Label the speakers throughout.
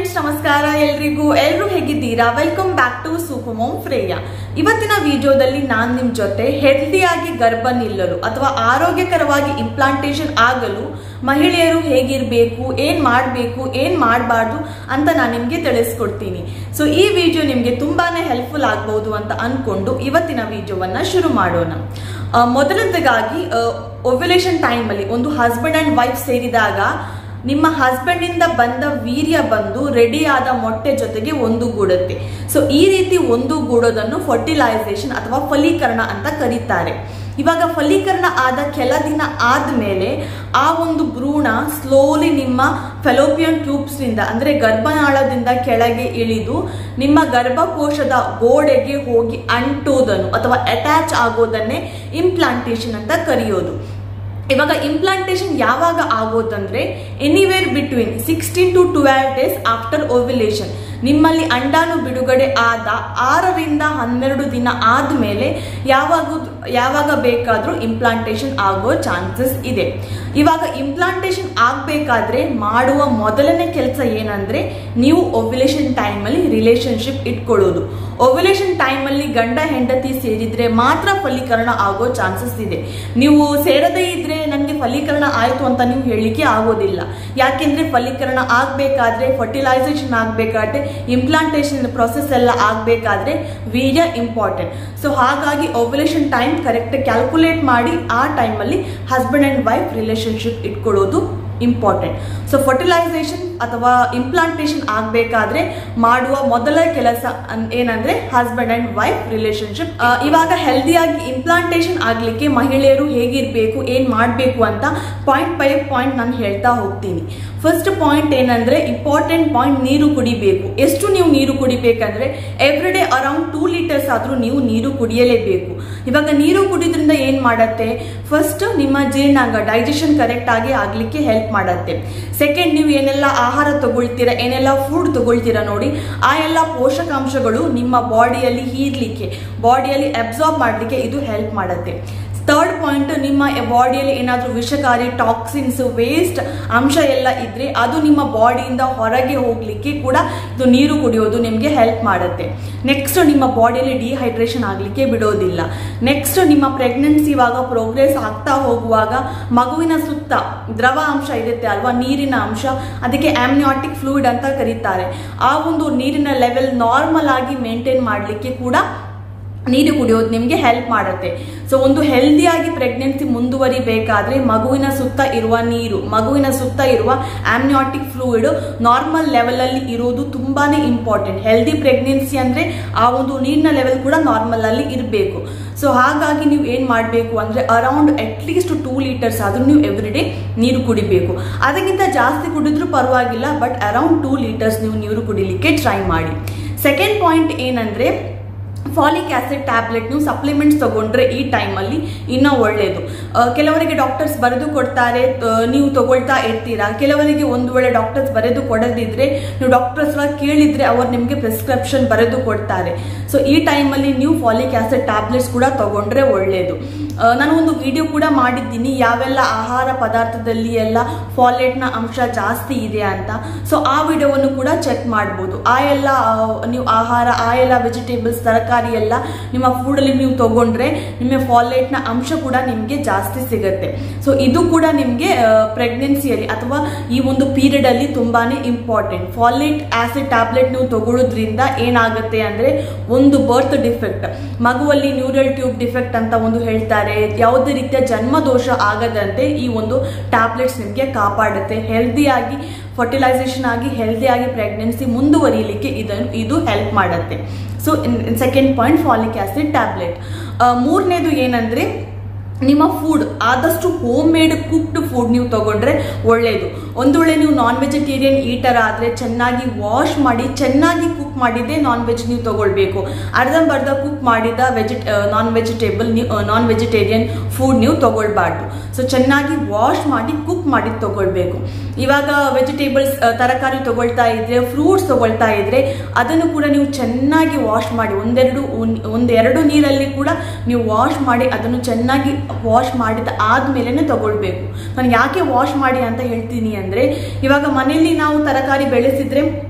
Speaker 1: friends ನಮಸ್ಕಾರ ಎಲ್ರಿಗೂ ಎಲ್ಲರೂ ಹೇಗಿದ್ದೀರಾ ವೆಲ್ಕಮ್ ಬ್ಯಾಕ್ ಟು ಸೂಪಮೋಮ್ ಫ್ರೇಯ ಇವತ್ತಿನ ವಿಡಿಯೋದಲ್ಲಿ ನಾನು ನಿಮ್ಮ ಜೊತೆ ಹೆಲ್ದಿಯಾಗಿ ಗರ್ಭ ನಿಲ್ಲಲು ಅಥವಾ ಆರೋಗ್ಯಕರವಾಗಿ ಇಂಪ್ಲಾಂಟೇಷನ್ ಆಗಲು ಮಹಿಳೆಯರು ಹೇಗಿರಬೇಕು ಏನ್ ಮಾಡಬೇಕು ಏನ್ ಮಾಡಬಾರ್ದು ಅಂತ ನಾನು ನಿಮಗೆ ತಿಳಿಸ್ಕೊಡ್ತೀನಿ ಸೊ ಈ ವಿಡಿಯೋ ನಿಮಗೆ ತುಂಬಾನೇ ಹೆಲ್ಪ್ಫುಲ್ ಆಗ್ಬಹುದು ಅಂತ ಅನ್ಕೊಂಡು ಇವತ್ತಿನ ವಿಡಿಯೋವನ್ನ ಶುರು ಮಾಡೋಣ ಆ, ಮೊದಲನೇದಾಗಿ ಓವ್ಯುಲೇಷನ್ ಟೈಮಲ್ಲಿ ಒಂದು ಹಸ್ಬೆಂಡ್ ಅಂಡ್ ವೈಫ್ ಸೇರಿದಾಗ ನಿಮ್ಮ ಹಸ್ಬೆಂಡ್ ಇಂದ ಬಂದ ವೀರ್ಯ ಬಂದು ರೆಡಿ ಆದ ಮೊಟ್ಟೆ ಜೊತೆಗೆ ಒಂದುಗೂಡುತ್ತೆ ಸೊ ಈ ರೀತಿ ಒಂದುಗೂಡೋದನ್ನು ಫರ್ಟಿಲೈಸೇಷನ್ ಅಥವಾ ಫಲೀಕರಣ ಅಂತ ಕರೀತಾರೆ ಇವಾಗ ಫಲೀಕರಣ ಆದ ಕೆಲ ದಿನ ಆದ್ಮೇಲೆ ಆ ಒಂದು ಭ್ರೂಣ ಸ್ಲೋಲಿ ನಿಮ್ಮ ಫೆಲೋಪಿಯನ್ ಟ್ಯೂಬ್ಸ್ ನಿಂದ ಅಂದ್ರೆ ಗರ್ಭನಾಳದಿಂದ ಕೆಳಗೆ ಇಳಿದು ನಿಮ್ಮ ಗರ್ಭಕೋಶದ ಗೋಡೆಗೆ ಹೋಗಿ ಅಂಟುವುದನ್ನು ಅಥವಾ ಅಟ್ಯಾಚ್ ಆಗೋದನ್ನೇ ಇಂಪ್ಲಾಂಟೇಷನ್ ಅಂತ ಕರೆಯೋದು ಇವಾಗ ಇಂಪ್ಲಾಂಟೇಷನ್ ಯಾವಾಗ ಆಗೋದಂದ್ರೆ anywhere between sixteen to twelve days after ovulation ನಿಮ್ಮಲ್ಲಿ ಅಂಡಾಣು ಬಿಡುಗಡೆ ಆದ ಆರರಿಂದ ಹನ್ನೆರಡು ದಿನ ಆದ್ಮೇಲೆ ಯಾವಾಗ ಯಾವಾಗ ಬೇಕಾದ್ರೂ ಇಂಪ್ಲಾಂಟೇಷನ್ ಆಗೋ ಚಾನ್ಸಸ್ ಇದೆ ಇವಾಗ ಇಂಪ್ಲಾಂಟೇಷನ್ ಆಗ್ಬೇಕಾದ್ರೆ ಮಾಡುವ ಮೊದಲನೇ ಕೆಲಸ ಏನಂದ್ರೆ ನೀವು ಓವ್ಯುಲೇಷನ್ ಟೈಮಲ್ಲಿ ರಿಲೇಶನ್ಶಿಪ್ ಇಟ್ಕೊಳ್ಳೋದು ಓವ್ಯುಲೇಷನ್ ಟೈಮಲ್ಲಿ ಗಂಡ ಹೆಂಡತಿ ಸೇರಿದ್ರೆ ಮಾತ್ರ ಫಲೀಕರಣ ಆಗೋ ಚಾನ್ಸಸ್ ಇದೆ ನೀವು ಸೇರದೇ ಇದ್ರೆ ನನಗೆ ಫಲೀಕರಣ ಆಯ್ತು ಅಂತ ನೀವು ಹೇಳಲಿಕ್ಕೆ ಆಗೋದಿಲ್ಲ ಯಾಕೆಂದ್ರೆ ಫಲೀಕರಣ ಆಗ್ಬೇಕಾದ್ರೆ ಫರ್ಟಿಲೈಸೇಷನ್ ಆಗ್ಬೇಕಾದ್ರೆ ಇಂಪ್ಲಾಂಟೇಷನ್ ಪ್ರೊಸೆಸ್ ಎಲ್ಲ ಆಗ್ಬೇಕಾದ್ರೆ ವೀರ್ಯ ಇಂಪಾರ್ಟೆಂಟ್ ಸೊ ಹಾಗಾಗಿ ಓವ್ಯುಲೇಷನ್ ಟೈಮ್ ಕರೆಕ್ಟ್ ಕ್ಯಾಲ್ಕುಲೇಟ್ ಮಾಡಿ ಆ ಟೈಮಲ್ಲಿ ಹಸ್ಬೆಂಡ್ ಅಂಡ್ ವೈಫ್ ರಿಲೇಶನ್ಶಿಪ್ ಇಟ್ಕೊಳ್ಳೋದು ಇಂಪಾರ್ಟೆಂಟ್ ಸೊ ಫರ್ಟಿಲೈಸೇಷನ್ ಅಥವಾ ಇಂಪ್ಲಾಂಟೇಷನ್ ಆಗಬೇಕಾದ್ರೆ ಮಾಡುವ ಮೊದಲ ಕೆಲಸ ಅನ್- ಏನಂದ್ರೆ ಹಸ್ಬೆಂಡ್ ಅಂಡ್ ವೈಫ್ ರಿಲೇಶನ್ಶಿಪ್ ಇವಾಗ ಹೆಲ್ದಿಯಾಗಿ ಇಂಪ್ಲಾಂಟೇಷನ್ ಆಗ್ಲಿಕ್ಕೆ ಮಹಿಳೆಯರು ಹೇಗಿರ್ಬೇಕು ಏನ್ ಮಾಡಬೇಕು ಅಂತ ಪಾಯಿಂಟ್ ಬೈ ಪಾಯಿಂಟ್ ನಾನು ಹೇಳ್ತಾ ಹೋಗ್ತೀನಿ ಫಸ್ಟ್ ಪಾಯಿಂಟ್ ಏನಂದ್ರೆ ಇಂಪಾರ್ಟೆಂಟ್ ಪಾಯಿಂಟ್ ನೀರು ಕುಡಿಬೇಕು ಎಷ್ಟು ನೀವು ನೀರು ಕುಡಿಬೇಕಂದ್ರೆ every day around two litres ಆದ್ರೂ ನೀವು ನೀರು ಕುಡಿಯಲೇಬೇಕು ಇವಾಗ ನೀರು ಕುಡಿದ್ರಿಂದ ಏನ್ ಮಾಡತ್ತೆ ಫಸ್ಟ್ ನಿಮ್ಮ ಜೀರ್ಣಾಂಗ ಡೈಜೆಷನ್ ಕರೆಕ್ಟ್ ಆಗಿ ಆಗ್ಲಿಕ್ಕೆ ಹೆಲ್ಪ್ ಮಾಡತ್ತೆ ಸೆಕೆಂಡ್ ನೀವು ಏನೆಲ್ಲ ಆಹಾರ ತಗೊಳ್ತೀರಾ ಏನೆಲ್ಲ ಫುಡ್ ತಗೊಳ್ತೀರಾ ನೋಡಿ ಆ ಎಲ್ಲ ಪೋಷಕಾಂಶಗಳು ನಿಮ್ಮ ಬಾಡಿಯಲ್ಲಿ ಹೀರ್ಲಿಕ್ಕೆ ಬಾಡಿಯಲ್ಲಿ ಅಬ್ಸಾರ್ಬ್ ಮಾಡ್ಲಿಕ್ಕೆ ಇದು ಹೆಲ್ಪ್ ಮಾಡುತ್ತೆ ಥರ್ಡ್ ಪಾಯಿಂಟ್ ನಿಮ್ಮ ಬಾಡಿಯಲ್ಲಿ ಏನಾದರೂ ವಿಷಕಾರಿ ಟಾಕ್ಸಿನ್ಸ್ ವೇಸ್ಟ್ ಅಂಶ ಎಲ್ಲ ಇದ್ರೆ ಅದು ನಿಮ್ಮ ಬಾಡಿಯಿಂದ ಹೊರಗೆ ಹೋಗ್ಲಿಕ್ಕೆ ಕೂಡ ಇದು ನೀರು ಕುಡಿಯೋದು ನಿಮಗೆ ಹೆಲ್ಪ್ ಮಾಡುತ್ತೆ ನೆಕ್ಸ್ಟ್ ನಿಮ್ಮ ಬಾಡಿಯಲ್ಲಿ ಡಿಹೈಡ್ರೇಷನ್ ಆಗಲಿಕ್ಕೆ ಬಿಡೋದಿಲ್ಲ ನೆಕ್ಸ್ಟ್ ನಿಮ್ಮ ಪ್ರೆಗ್ನೆನ್ಸಿ ಇವಾಗ ಪ್ರೋಗ್ರೆಸ್ ಆಗ್ತಾ ಹೋಗುವಾಗ ಮಗುವಿನ ಸುತ್ತ ದ್ರವ ಅಂಶ ಇರುತ್ತೆ ಅಲ್ವಾ ನೀರಿನ ಅಂಶ ಅದಕ್ಕೆ ಆಮ್ನಿಯಾಟಿಕ್ ಫ್ಲೂಯಿಡ್ ಅಂತ ಕರೀತಾರೆ ಆ ಒಂದು ನೀರಿನ ಲೆವೆಲ್ ನಾರ್ಮಲ್ ಆಗಿ ಮೇಂಟೈನ್ ಮಾಡಲಿಕ್ಕೆ ಕೂಡ ನೀರು ಕುಡಿಯೋದು ನಿಮಗೆ ಹೆಲ್ಪ್ ಮಾಡುತ್ತೆ ಸೊ ಒಂದು ಹೆಲ್ದಿಯಾಗಿ ಪ್ರೆಗ್ನೆನ್ಸಿ ಮುಂದುವರಿಬೇಕಾದ್ರೆ ಮಗುವಿನ ಸುತ್ತ ಇರುವ ನೀರು ಮಗುವಿನ ಸುತ್ತ ಇರುವ ಆಮ್ನಿಯಾಟಿಕ್ ಫ್ಲೂಯಿಡ್ ನಾರ್ಮಲ್ ಲೆವೆಲ್ ಅಲ್ಲಿ ಇರೋದು ತುಂಬಾನೇ ಇಂಪಾರ್ಟೆಂಟ್ ಹೆಲ್ದಿ ಪ್ರೆಗ್ನೆನ್ಸಿ ಅಂದ್ರೆ ಆ ಒಂದು ನೀರಿನ ಲೆವೆಲ್ ಕೂಡ ನಾರ್ಮಲ್ ಅಲ್ಲಿ ಇರಬೇಕು ಸೊ ಹಾಗಾಗಿ ನೀವು ಏನ್ ಮಾಡಬೇಕು ಅಂದ್ರೆ around at least two litres ಆದ್ರೂ ನೀವು ಎವ್ರಿ ಡೇ ನೀರು ಕುಡಿಬೇಕು ಅದಕ್ಕಿಂತ ಜಾಸ್ತಿ ಕುಡಿದ್ರೂ ಪರವಾಗಿಲ್ಲ ಬಟ್ ಅರೌಂಡ್ ಟೂ ಲೀಟರ್ಸ್ ನೀವು ನೀರು ಕುಡಿಲಿಕ್ಕೆ ಟ್ರೈ ಮಾಡಿ ಸೆಕೆಂಡ್ ಪಾಯಿಂಟ್ ಏನಂದ್ರೆ ಫಾಲಿಕ್ ಆಸಿಡ್ ಟ್ಯಾಬ್ಲೆಟ್ ನೀವು ಸಪ್ಲಿಮೆಂಟ್ಸ್ ತಗೊಂಡ್ರೆ ಈ ಟೈಮಲ್ಲಿ ಇನ್ನೂ ಒಳ್ಳೆಯದು ಆ, ಕೆಲವರಿಗೆ ಡಾಕ್ಟರ್ಸ್ ಬರೆದು ಕೊಡ್ತಾರೆ ಆ, ನೀವು ತಗೊಳ್ತಾ ಇರ್ತೀರಾ ಕೆಲವರಿಗೆ ಒಂದು ವೇಳೆ ಡಾಕ್ಟರ್ಸ್ ಬರೆದು ಕೊಡದಿದ್ರೆ ನೀವು ಡಾಕ್ಟರ್ಸ್ ಕೇಳಿದ್ರೆ ಅವ್ರು ನಿಮಗೆ ಪ್ರಿಸ್ಕ್ರಿಪ್ಷನ್ ಬರೆದು ಕೊಡ್ತಾರೆ ಸೊ ಈ ಟೈಮಲ್ಲಿ ನೀವು ಫಾಲಿಕ್ ಆಸಿಡ್ ಟ್ಯಾಬ್ಲೆಟ್ಸ್ ಕೂಡ ತಗೊಂಡ್ರೆ ಒಳ್ಳೆಯದು ಆ, ನಾನು ಒಂದು ವಿಡಿಯೋ ಕೂಡ ಮಾಡಿದ್ದೀನಿ ಯಾವೆಲ್ಲ ಆಹಾರ ಪದಾರ್ಥದಲ್ಲಿ ಎಲ್ಲ ಫಾಲೇಟ್ನ ಅಂಶ ಜಾಸ್ತಿ ಇದೆ ಅಂತ ಸೊ ಆ ವಿಡಿಯೋವನ್ನು ಕೂಡ ಚೆಕ್ ಮಾಡ್ಬೋದು ಆ ಎಲ್ಲ ಆ, ನೀವು ಆಹಾರ ಆ ಎಲ್ಲ ವೆಜಿಟೇಬಲ್ಸ್ ತರಕಾರಿ ಎಲ್ಲ ನಿಮ್ಮ ಫುಡಲ್ಲಿ ನೀವು ತಗೊಂಡ್ರೆ ನಿಮ್ಮ ಫಾಲೇಟ್ನ ಅಂಶ ಕೂಡ ನಿಮಗೆ ಜಾಸ್ತಿ ಸಿಗುತ್ತೆ ಸೊ ಇದು ಕೂಡ ನಿಮಗೆ ಪ್ರೆಗ್ನೆನ್ಸಿಯಲ್ಲಿ ಅಥವಾ ಈ ಒಂದು ಪೀರಿಯಡ್ ಅಲ್ಲಿ ತುಂಬಾನೇ ಇಂಪಾರ್ಟೆಂಟ್ ಫಾಲೇಟ್ ಆಸಿಡ್ ಟ್ಯಾಬ್ಲೆಟ್ ನೀವು ತಗೊಳ್ಳೋದ್ರಿಂದ ಏನಾಗುತ್ತೆ ಅಂದ್ರೆ ಒಂದು ಬರ್ತ್ ಡಿಫೆಕ್ಟ್ ಮಗುವಲ್ಲಿ ನ್ಯೂರಲ್ ಟ್ಯೂಬ್ ಡಿಫೆಕ್ಟ್ ಅಂತ ಒಂದು ಹೇಳ್ತಾರೆ ಯಾವುದೇ ರೀತಿಯ ಜನ್ಮ ದೋಷ ಆಗದಂತೆ ಈ ಒಂದು ಟ್ಯಾಬ್ಲೆಟ್ಸ್ ನಿಮಗೆ ಕಾಪಾಡುತ್ತೆ ಹೆಲ್ದಿಯಾಗಿ ಫರ್ಟಿಲೈಸೇಷನ್ ಆಗಿ ಹೆಲ್ದಿಯಾಗಿ ಪ್ರೆಗ್ನೆನ್ಸಿ ಮುಂದುವರಿಯಲಿಕ್ಕೆ ಇದನ್ನು ಇದು ಹೆಲ್ಪ್ ಮಾಡುತ್ತೆ so second point folic acid tablet ಮೂರನೇದು ಏನಂದ್ರೆ ನಿಮ್ಮ ಫುಡ್ ಆದಷ್ಟು ಹೋಮ್ ಮೇಡ್ ಕುಕ್ಡ್ ಫುಡ್ ನೀವು ತಗೊಂಡ್ರೆ ಒಳ್ಳೆಯದು ಒಂದು ವೇಳೆ ನೀವು ನಾನ್ ವೆಜಿಟೇರಿಯನ್ ಈಟರ್ ಆದರೆ ಚೆನ್ನಾಗಿ ವಾಶ್ ಮಾಡಿ ಚೆನ್ನಾಗಿ ಕುಕ್ ಮಾಡಿದ್ದೇ ನಾನ್ ವೆಜ್ ನೀವು ತಗೊಳ್ಬೇಕು ಅರ್ಧಂಬರ್ಧ ಕುಕ್ ಮಾಡಿದ ವೆಜಿ ನಾನ್ ವೆಜಿಟೇಬಲ್ ನೀವು ನಾನ್ ವೆಜಿಟೇರಿಯನ್ ಫುಡ್ ನೀವು ತಗೊಳ್ಬಾರ್ದು ಸೊ ಚೆನ್ನಾಗಿ ವಾಶ್ ಮಾಡಿ ಕುಕ್ ಮಾಡಿ ತಗೊಳ್ಬೇಕು ಇವಾಗ ವೆಜಿಟೇಬಲ್ಸ್ ತರಕಾರಿ ತಗೊಳ್ತಾ ಇದ್ರೆ ಫ್ರೂಟ್ಸ್ ತಗೊಳ್ತಾ ಇದ್ರೆ ಅದನ್ನು ಕೂಡ ನೀವು ಚೆನ್ನಾಗಿ ವಾಶ್ ಮಾಡಿ ಒಂದೆರಡು ಒಂದ್- ಒಂದೆರಡು ನೀರಲ್ಲಿ ಕೂಡ ನೀವು ವಾಶ್ ಮಾಡಿ ಅದನ್ನು ಚೆನ್ನಾಗಿ ವಾಶ್ ಮಾಡಿದ ಆದ್ಮೇಲೆ ತಗೊಳ್ಬೇಕು ನಾನು ಯಾಕೆ ವಾಶ್ ಮಾಡಿ ಅಂತ ಹೇಳ್ತೀನಿ ಅಂದ್ರೆ ಇವಾಗ ಮನೆಯಲ್ಲಿ ನಾವು ತರಕಾರಿ ಬೆಳೆಸಿದ್ರೆ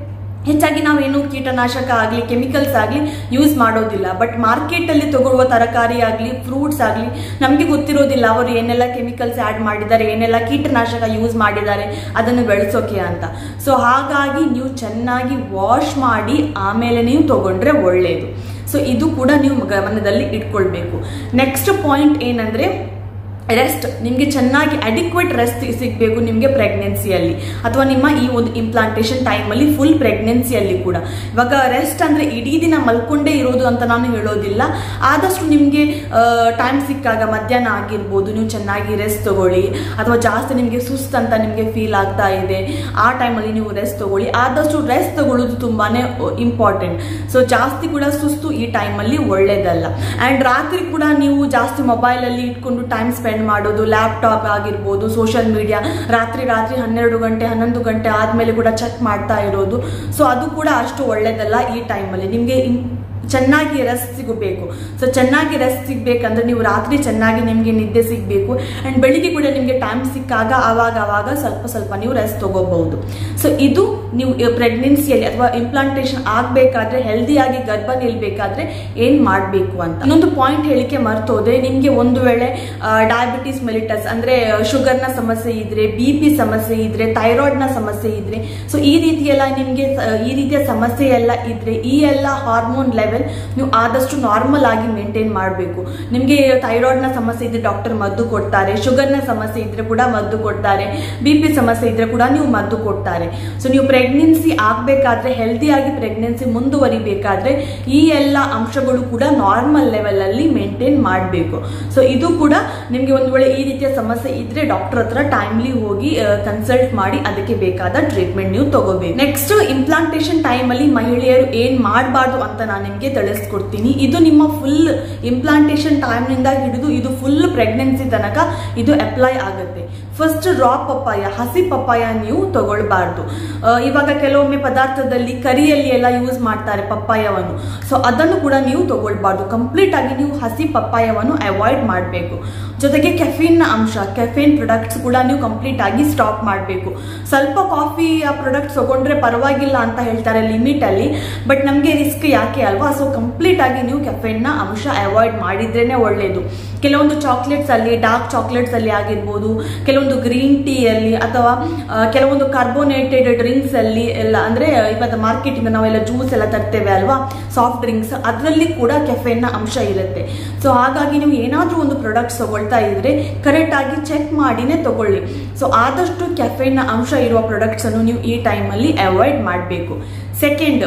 Speaker 1: ಹೆಚ್ಚಾಗಿ ನಾವೇನು ಕೀಟನಾಶಕ ಆಗಲಿ ಕೆಮಿಕಲ್ಸ್ ಆಗಲಿ ಯೂಸ್ ಮಾಡೋದಿಲ್ಲ ಬಟ್ ಮಾರ್ಕೆಟಲ್ಲಿ ತಗೊಳ್ಳುವ ತರಕಾರಿ ಆಗಲಿ ಫ್ರೂಟ್ಸ್ ಆಗಲಿ ನಮಗೆ ಗೊತ್ತಿರೋದಿಲ್ಲ ಅವರು ಏನೆಲ್ಲ ಕೆಮಿಕಲ್ಸ್ ಆ್ಯಡ್ ಮಾಡಿದ್ದಾರೆ ಏನೆಲ್ಲ ಕೀಟನಾಶಕ ಯೂಸ್ ಮಾಡಿದ್ದಾರೆ ಅದನ್ನು ಬೆಳೆಸೋಕೆ ಅಂತ ಸೊ ಹಾಗಾಗಿ ನೀವು ಚೆನ್ನಾಗಿ ವಾಶ್ ಮಾಡಿ ಆಮೇಲೆ ನೀವು ತಗೊಂಡ್ರೆ ಒಳ್ಳೆಯದು ಸೊ ಇದು ಕೂಡ ನೀವು ಗಮನದಲ್ಲಿ ಇಟ್ಕೊಳ್ಬೇಕು ನೆಕ್ಸ್ಟ್ ಪಾಯಿಂಟ್ ಏನಂದರೆ ರೆಸ್ಟ್ ನಿಮಗೆ ಚೆನ್ನಾಗಿ ಅಡಿಕ್ವೇಟ್ ರೆಸ್ಟ್ ಸಿಗಬೇಕು ನಿಮಗೆ ಪ್ರೆಗ್ನೆನ್ಸಿಯಲ್ಲಿ ಅಥವಾ ನಿಮ್ಮ ಈ ಒಂದು ಇಂಪ್ಲಾಂಟೇಷನ್ ಟೈಮಲ್ಲಿ ಫುಲ್ ಪ್ರೆಗ್ನೆನ್ಸಿಯಲ್ಲಿ ಕೂಡ ಇವಾಗ ರೆಸ್ಟ್ ಅಂದರೆ ಇಡೀ ದಿನ ಮಲ್ಕೊಂಡೇ ಇರೋದು ಅಂತ ನಾನು ಹೇಳೋದಿಲ್ಲ ಆದಷ್ಟು ನಿಮಗೆ ಟೈಮ್ ಸಿಕ್ಕಾಗ ಮಧ್ಯಾಹ್ನ ಆಗಿರ್ಬೋದು ನೀವು ಚೆನ್ನಾಗಿ ರೆಸ್ಟ್ ತಗೊಳ್ಳಿ ಅಥವಾ ಜಾಸ್ತಿ ನಿಮಗೆ ಸುಸ್ತು ಅಂತ ನಿಮಗೆ ಫೀಲ್ ಆಗ್ತಾ ಇದೆ ಆ ಟೈಮಲ್ಲಿ ನೀವು ರೆಸ್ಟ್ ತಗೊಳ್ಳಿ ಆದಷ್ಟು ರೆಸ್ಟ್ ತಗೊಳ್ಳೋದು ತುಂಬಾ ಇಂಪಾರ್ಟೆಂಟ್ ಸೊ ಜಾಸ್ತಿ ಕೂಡ ಸುಸ್ತು ಈ ಟೈಮಲ್ಲಿ ಒಳ್ಳೇದಲ್ಲ ಆ್ಯಂಡ್ ರಾತ್ರಿ ಕೂಡ ನೀವು ಜಾಸ್ತಿ ಮೊಬೈಲಲ್ಲಿ ಇಟ್ಕೊಂಡು ಟೈಮ್ ಸ್ಪೆಂಡ್ ಮಾಡೋದು ಲ್ಯಾಪ್ಟಾಪ್ ಆಗಿರ್ಬೋದು ಸೋಷಿಯಲ್ ಮೀಡಿಯಾ ರಾತ್ರಿ ರಾತ್ರಿ ಹನ್ನೆರಡು ಗಂಟೆ ಹನ್ನೊಂದು ಗಂಟೆ ಆದಮೇಲೆ ಕೂಡ ಚೆಕ್ ಮಾಡ್ತಾ ಇರೋದು ಸೊ ಅದು ಕೂಡ ಅಷ್ಟು ಒಳ್ಳೇದಲ್ಲ ಈ ಟೈಮಲ್ಲಿ ನಿಮಗೆ ಚೆನ್ನಾಗಿ ರೆಸ್ಟ್ ಸಿಗಬೇಕು ಸೊ ಚೆನ್ನಾಗಿ ರೆಸ್ಟ್ ಸಿಗ್ಬೇಕಂದ್ರೆ ನೀವು ರಾತ್ರಿ ಚೆನ್ನಾಗಿ ನಿಮಗೆ ನಿದ್ದೆ ಸಿಗಬೇಕು ಆ್ಯಂಡ್ ಬೆಳಿಗ್ಗೆ ಕೂಡ ನಿಮಗೆ ಟೈಮ್ ಸಿಕ್ಕಾಗ ಆವಾಗ ಆವಾಗ ಸ್ವಲ್ಪ ಸ್ವಲ್ಪ ನೀವು ರೆಸ್ಟ್ ತಗೋಬಹುದು ಸೊ ಇದು ನೀವು ಪ್ರೆಗ್ನೆನ್ಸಿಯಲ್ಲಿ ಅಥವಾ ಇಂಪ್ಲಾಂಟೇಷನ್ ಆಗಬೇಕಾದ್ರೆ ಹೆಲ್ದಿಯಾಗಿ ಗರ್ಭ ನಿಲ್ಬೇಕಾದ್ರೆ ಏನು ಮಾಡಬೇಕು ಅಂತ ಇನ್ನೊಂದು ಪಾಯಿಂಟ್ ಹೇಳಿಕೆ ಮರ್ತೋದೆ ನಿಮಗೆ ಒಂದು ವೇಳೆ ಡಯಾಬಿಟಿಸ್ ಮೆಲಿಟಸ್ ಅಂದರೆ ಶುಗರ್ನ ಸಮಸ್ಯೆ ಇದ್ರೆ ಬಿ ಪಿ ಸಮಸ್ಯೆ ಇದ್ರೆ ಥೈರಾಯ್ಡ್ನ ಸಮಸ್ಯೆ ಇದ್ರೆ ಸೊ ಈ ರೀತಿಯೆಲ್ಲ ನಿಮಗೆ ಈ ರೀತಿಯ ಸಮಸ್ಯೆ ಎಲ್ಲ ಇದ್ರೆ ಈ ಎಲ್ಲ ಹಾರ್ಮೋನ್ ಲೆವೆಲ್ ನೀವು ಆದಷ್ಟು ನಾರ್ಮಲ್ ಆಗಿ ಮೇಂಟೈನ್ ಮಾಡಬೇಕು ನಿಮಗೆ ಥೈರಾಯ್ಡ್ನ ಸಮಸ್ಯೆ ಇದ್ರೆ ಡಾಕ್ಟರ್ ಮದ್ದು ಕೊಡ್ತಾರೆ ಶುಗರ್ನ ಸಮಸ್ಯೆ ಇದ್ರೆ ಕೂಡ ಮದ್ದು ಕೊಡ್ತಾರೆ ಬಿ ಪಿ ಸಮಸ್ಯೆ ಇದ್ರೆ ಕೂಡ ನೀವು ಮದ್ದು ಕೊಡ್ತಾರೆ ಸೊ ನೀವು ಪ್ರೆಗ್ನೆನ್ಸಿ ಆಗಬೇಕಾದ್ರೆ ಹೆಲ್ದಿಯಾಗಿ ಪ್ರೆಗ್ನೆನ್ಸಿ ಮುಂದುವರಿಬೇಕಾದ್ರೆ ಈ ಎಲ್ಲ ಅಂಶಗಳು ಕೂಡ ನಾರ್ಮಲ್ ಲೆವೆಲ್ ಅಲ್ಲಿ ಮೇಂಟೈನ್ ಮಾಡಬೇಕು ಸೊ ಇದು ಕೂಡ ನಿಮಗೆ ಒಂದು ವೇಳೆ ಈ ರೀತಿಯ ಸಮಸ್ಯೆ ಇದ್ರೆ ಡಾಕ್ಟರ್ ಹತ್ರ ಟೈಮ್ಲಿ ಹೋಗಿ ಕನ್ಸಲ್ಟ್ ಮಾಡಿ ಅದಕ್ಕೆ ಬೇಕಾದ ಟ್ರೀಟ್ಮೆಂಟ್ ನೀವು ತಗೋಬೇಕು ನೆಕ್ಸ್ಟ್ ಇಂಪ್ಲಾಂಟೇಷನ್ ಟೈಮ್ ಅಲ್ಲಿ ಮಹಿಳೆಯರು ಏನ್ ಮಾಡಬಾರ್ದು ಅಂತ ನಾನು ನಿಮಗೆ ತಿಳಿಸ್ಕೊಡ್ತೀನಿ ಇದು ನಿಮ್ಮ ಫುಲ್ ಇಂಪ್ಲಾಂಟೇಷನ್ ಟೈಮ್ನಿಂದ ಹಿಡಿದು ಇದು ಫುಲ್ ಪ್ರೆಗ್ನೆನ್ಸಿ ತನಕ ಇದು ಅಪ್ಲೈ ಆಗುತ್ತೆ ಫಸ್ಟ್ ರಾ ಪಪ್ಪಾಯ ಹಸಿ ಪಪ್ಪಾಯ ನೀವು ತಗೊಳ್ಬಾರ್ದು ಇವಾಗ ಕೆಲವೊಮ್ಮೆ ಪದಾರ್ಥದಲ್ಲಿ ಕರಿಯಲ್ಲಿ ಎಲ್ಲ ಯೂಸ್ ಮಾಡ್ತಾರೆ ಪಪ್ಪಾಯವನ್ನು ಸೊ ಅದನ್ನು ಕೂಡ ನೀವು ತಗೊಳ್ಬಾರ್ದು ಕಂಪ್ಲೀಟ್ ಆಗಿ ನೀವು ಹಸಿ ಪಪ್ಪಾಯವನ್ನು ಅವಾಯ್ಡ್ ಮಾಡಬೇಕು ಜೊತೆಗೆ ಕೆಫಿನ್ ಅಂಶ ಕೆಫಿನ್ ಪ್ರೊಡಕ್ಟ್ಸ್ ಕೂಡ ನೀವು ಕಂಪ್ಲೀಟ್ ಆಗಿ ಸ್ಟಾಪ್ ಮಾಡಬೇಕು ಸ್ವಲ್ಪ ಕಾಫಿ ಆ ಪ್ರಾಡಕ್ಟ್ಸ್ ತಗೊಂಡ್ರೆ ಪರವಾಗಿಲ್ಲ ಅಂತ ಹೇಳ್ತಾರೆ ಲಿಮಿಟ್ ಅಲ್ಲಿ ಬಟ್ ನಮಗೆ ರಿಸ್ಕ್ ಯಾಕೆ ಅಲ್ವಾ ಸೊ ಕಂಪ್ಲೀಟ್ ಆಗಿ ನೀವು ಕೆಫೆನ್ನ ಅಂಶ ಅವಾಯ್ಡ್ ಮಾಡಿದ್ರೇನೆ ಒಳ್ಳೆಯದು ಕೆಲವೊಂದು ಚಾಕ್ಲೇಟ್ಸ್ ಅಲ್ಲಿ ಡಾರ್ಕ್ ಚಾಕ್ಲೇಟ್ಸ್ ಅಲ್ಲಿ ಆಗಿರ್ಬೋದು ಕೆಲವೊಂದು ಗ್ರೀನ್ ಟೀ ಅಲ್ಲಿ ಅಥವಾ ಕೆಲವೊಂದು ಕಾರ್ಬೋನೇಟೆಡ್ ಡ್ರಿಂಕ್ಸ್ ಅಲ್ಲಿ ಎಲ್ಲ ಅಂದ್ರೆ ಇವತ್ತು ಮಾರ್ಕೆಟಿಂದ ನಾವೆಲ್ಲ ಜ್ಯೂಸ್ ಎಲ್ಲ ತರ್ತೇವೆ ಅಲ್ವಾ ಸಾಫ್ಟ್ ಡ್ರಿಂಕ್ಸ್ ಅದರಲ್ಲಿ ಕೂಡ ಕೆಫೆನ್ನ ಅಂಶ ಇರುತ್ತೆ ಸೊ ಹಾಗಾಗಿ ನೀವು ಏನಾದರೂ ಒಂದು ಪ್ರಾಡಕ್ಟ್ಸ್ ತಗೊಳ್ತಾ ಇದ್ರೆ ಕರೆಕ್ಟ್ ಆಗಿ ಚೆಕ್ ಮಾಡಿನೇ ತಗೊಳ್ಳಿ ಸೊ ಆದಷ್ಟು ಕೆಫೆನ್ನ ಅಂಶ ಇರುವ ಪ್ರಾಡಕ್ಟ್ಸ್ ಅನ್ನು ನೀವು ಈ ಟೈಮಲ್ಲಿ ಅವಾಯ್ಡ್ ಮಾಡಬೇಕು ಸೆಕೆಂಡ್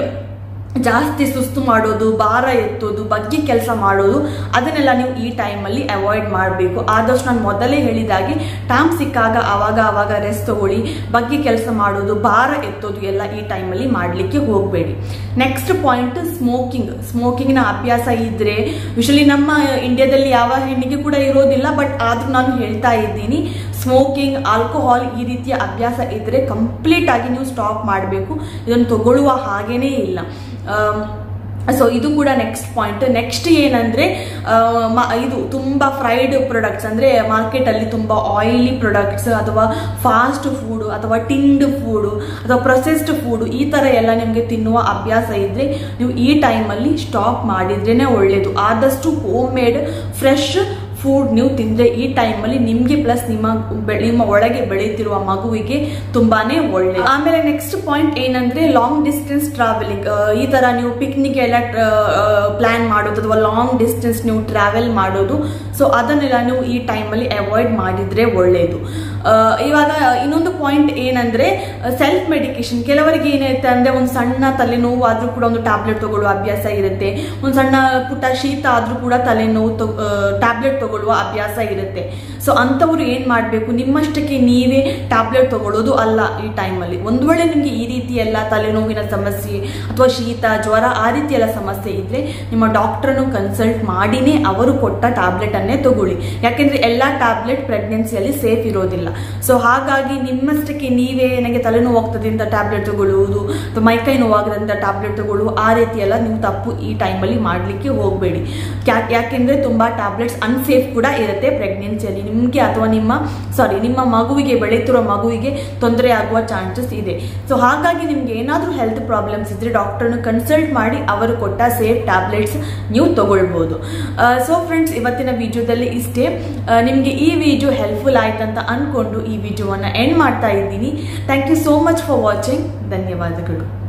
Speaker 1: ಜಾಸ್ತಿ ಸುಸ್ತು ಮಾಡೋದು ಭಾರ ಎತ್ತೋದು ಬಗ್ಗೆ ಕೆಲಸ ಮಾಡೋದು ಅದನ್ನೆಲ್ಲ ನೀವು ಈ ಟೈಮಲ್ಲಿ ಅವಾಯ್ಡ್ ಮಾಡಬೇಕು ಆದಷ್ಟು ನಾನು ಮೊದಲೇ ಹೇಳಿದಾಗೆ ಟೈಮ್ ಸಿಕ್ಕಾಗ ಆವಾಗ ಆವಾಗ ರೆಸ್ಟ್ ತಗೊಳ್ಳಿ ಬಗ್ಗೆ ಕೆಲಸ ಮಾಡೋದು ಭಾರ ಎತ್ತೋದು ಎಲ್ಲ ಈ ಟೈಮಲ್ಲಿ ಮಾಡಲಿಕ್ಕೆ ಹೋಗಬೇಡಿ ನೆಕ್ಸ್ಟ್ ಪಾಯಿಂಟ್ ಸ್ಮೋಕಿಂಗ್ ಸ್ಮೋಕಿಂಗ್ನ ಅಭ್ಯಾಸ ಇದ್ರೆ ಯೂಶಲಿ ನಮ್ಮ ಇಂಡಿಯಾದಲ್ಲಿ ಯಾವ ಹೆಣ್ಣಿಗೆ ಕೂಡ ಇರೋದಿಲ್ಲ ಬಟ್ ಆದ್ರೂ ನಾನು ಹೇಳ್ತಾ ಇದ್ದೀನಿ ಸ್ಮೋಕಿಂಗ್ ಆಲ್ಕೋಹಾಲ್ ಈ ರೀತಿಯ ಅಭ್ಯಾಸ ಇದ್ರೆ ಕಂಪ್ಲೀಟ್ ಆಗಿ ನೀವು ಸ್ಟಾಪ್ ಮಾಡಬೇಕು ಇದನ್ನು ತಗೊಳ್ಳುವ ಹಾಗೇನೇ ಇಲ್ಲ ಸೊ ಇದು ಕೂಡ ನೆಕ್ಸ್ಟ್ ಪಾಯಿಂಟ್ ನೆಕ್ಸ್ಟ್ ಏನಂದ್ರೆ ಇದು ತುಂಬಾ ಫ್ರೈಡ್ ಪ್ರಾಡಕ್ಟ್ಸ್ ಅಂದ್ರೆ ಮಾರ್ಕೆಟ್ ಅಲ್ಲಿ ತುಂಬಾ ಆಯಿಲಿ ಪ್ರಾಡಕ್ಟ್ಸ್ ಅಥವಾ ಫಾಸ್ಟ್ ಫುಡ್ ಅಥವಾ ಟಿಂಡ್ ಫುಡ್ ಅಥವಾ ಪ್ರೊಸೆಸ್ಡ್ ಫುಡ್ ಈ ತರ ಎಲ್ಲ ನಿಮಗೆ ತಿನ್ನುವ ಅಭ್ಯಾಸ ಇದ್ರೆ ನೀವು ಈ ಟೈಮಲ್ಲಿ ಸ್ಟಾಪ್ ಮಾಡಿದ್ರೇನೆ ಒಳ್ಳೇದು ಆದಷ್ಟು ಹೋಮ್ ಮೇಡ್ ಫ್ರೆಶ್ ಫುಡ್ ನೀವು ತಿಂದ್ರೆ ಈ ಟೈಮಲ್ಲಿ ನಿಮ್ಗೆ ಪ್ಲಸ್ ನಿಮ್ಮ ನಿಮ್ಮ ಒಳಗೆ ಬೆಳೀತಿರುವ ಮಗುವಿಗೆ ತುಂಬಾನೇ ಒಳ್ಳೆ ಆಮೇಲೆ ನೆಕ್ಸ್ಟ್ ಪಾಯಿಂಟ್ ಏನಂದ್ರೆ ಲಾಂಗ್ ಡಿಸ್ಟೆನ್ಸ್ ಟ್ರಾವೆಲಿಂಗ್ ಈ ತರ ನೀವು ಪಿಕ್ನಿಕ್ ಎಲ್ಲ ಪ್ಲಾನ್ ಮಾಡೋದು ಅಥವಾ ಲಾಂಗ್ ಡಿಸ್ಟೆನ್ಸ್ ನೀವು ಟ್ರಾವೆಲ್ ಮಾಡೋದು ಸೊ ಅದನ್ನೆಲ್ಲ ನೀವು ಈ ಟೈಮಲ್ಲಿ ಅವಾಯ್ಡ್ ಮಾಡಿದ್ರೆ ಒಳ್ಳೆಯದು ಇವಾಗ ಇನ್ನೊಂದು ಪಾಯಿಂಟ್ ಏನಂದ್ರೆ ಸೆಲ್ಫ್ ಮೆಡಿಕೇಶನ್ ಕೆಲವರಿಗೆ ಏನಿರುತ್ತೆ ಅಂದ್ರೆ ಒಂದು ಸಣ್ಣ ತಲೆನೋವು ಆದ್ರೂ ಕೂಡ ಒಂದು ಟ್ಯಾಬ್ಲೆಟ್ ತಗೊಳ್ಳುವ ಅಭ್ಯಾಸ ಇರುತ್ತೆ ಒಂದು ಸಣ್ಣ ಪುಟ್ಟ ಶೀತ ಆದ್ರೂ ಕೂಡ ತಲೆನೋವು ಟ್ಯಾಬ್ಲೆಟ್ ತಗೊಳ್ಳುವ ಅಭ್ಯಾಸ ಇರುತ್ತೆ ಸೊ ಅಂಥವ್ರು ಏನ್ ಮಾಡಬೇಕು ನಿಮ್ಮಷ್ಟಕ್ಕೆ ನೀವೇ ಟ್ಯಾಬ್ಲೆಟ್ ತಗೊಳ್ಳೋದು ಅಲ್ಲ ಈ ಟೈಮಲ್ಲಿ ಒಂದು ವೇಳೆ ನಿಮಗೆ ಈ ರೀತಿ ಎಲ್ಲ ತಲೆನೋವಿನ ಸಮಸ್ಯೆ ಅಥವಾ ಶೀತ ಜ್ವರ ಆ ರೀತಿ ಎಲ್ಲ ಸಮಸ್ಯೆ ಇದ್ರೆ ನಿಮ್ಮ ಡಾಕ್ಟರ್ನು ಕನ್ಸಲ್ಟ್ ಮಾಡಿನೇ ಅವರು ಕೊಟ್ಟ ಟ್ಯಾಬ್ಲೆಟ್ ಅನ್ನೇ ತಗೊಳ್ಳಿ ಯಾಕೆಂದ್ರೆ ಎಲ್ಲಾ ಟ್ಯಾಬ್ಲೆಟ್ ಪ್ರೆಗ್ನೆನ್ಸಿಯಲ್ಲಿ ಸೇಫ್ ಇರೋದಿಲ್ಲ ಸೊ ಹಾಗಾಗಿ ನಿಮ್ಮಷ್ಟಕ್ಕೆ ನೀವೇ ನನಗೆ ತಲೆನೋವು ಆಗ್ತದೆ ಅಂತ ಟ್ಯಾಬ್ಲೆಟ್ ತಗೊಳ್ಳುವುದು ಅಥವಾ ಮೈಕೈ ನೋವಾಗದೆ ಅಂತ ಟ್ಯಾಬ್ಲೆಟ್ ತಗೊಳ್ಳುವುದು ಆ ರೀತಿ ಎಲ್ಲ ನೀವು ತಪ್ಪು ಈ ಟೈಮಲ್ಲಿ ಮಾಡಲಿಕ್ಕೆ ಹೋಗಬೇಡಿ ಯಾಕೆಂದರೆ ತುಂಬ ಟ್ಯಾಬ್ಲೆಟ್ಸ್ ಅನ್ಸೇಫ್ ಕೂಡ ಇರುತ್ತೆ ಪ್ರೆಗ್ನೆನ್ಸಿಯಲ್ಲಿ ನಿಮಗೆ ಅಥವಾ ನಿಮ್ಮ ಸಾರಿ ನಿಮ್ಮ ಮಗುವಿಗೆ ಬೆಳೀತಿರೋ ಮಗುವಿಗೆ ತೊಂದರೆ ಆಗುವ ಚಾನ್ಸಸ್ ಇದೆ ಸೊ ಹಾಗಾಗಿ ನಿಮ್ಗೆ ಏನಾದರೂ ಹೆಲ್ತ್ ಪ್ರಾಬ್ಲಮ್ಸ್ ಇದ್ರೆ ಡಾಕ್ಟರ್ನ ಕನ್ಸಲ್ಟ್ ಮಾಡಿ ಅವರು ಕೊಟ್ಟ ಸೇಫ್ ಟ್ಯಾಬ್ಲೆಟ್ಸ್ ನೀವು ತಗೊಳ್ಬೋದು ಸೊ ಫ್ರೆಂಡ್ಸ್ ಇವತ್ತಿನ ವಿಡಿಯೋದಲ್ಲಿ ಇಷ್ಟೇ ನಿಮಗೆ ಈ ವಿಡಿಯೋ ಹೆಲ್ಪ್ಫುಲ್ ಆಯ್ತಂತ ಅನ್ಕೊಂಡು ಈ ವಿಡಿಯೋವನ್ನು ಎಂಡ್ ಮಾಡ್ತಾ ಇದ್ದೀನಿ thank you so much for watching ಧನ್ಯವಾದಗಳು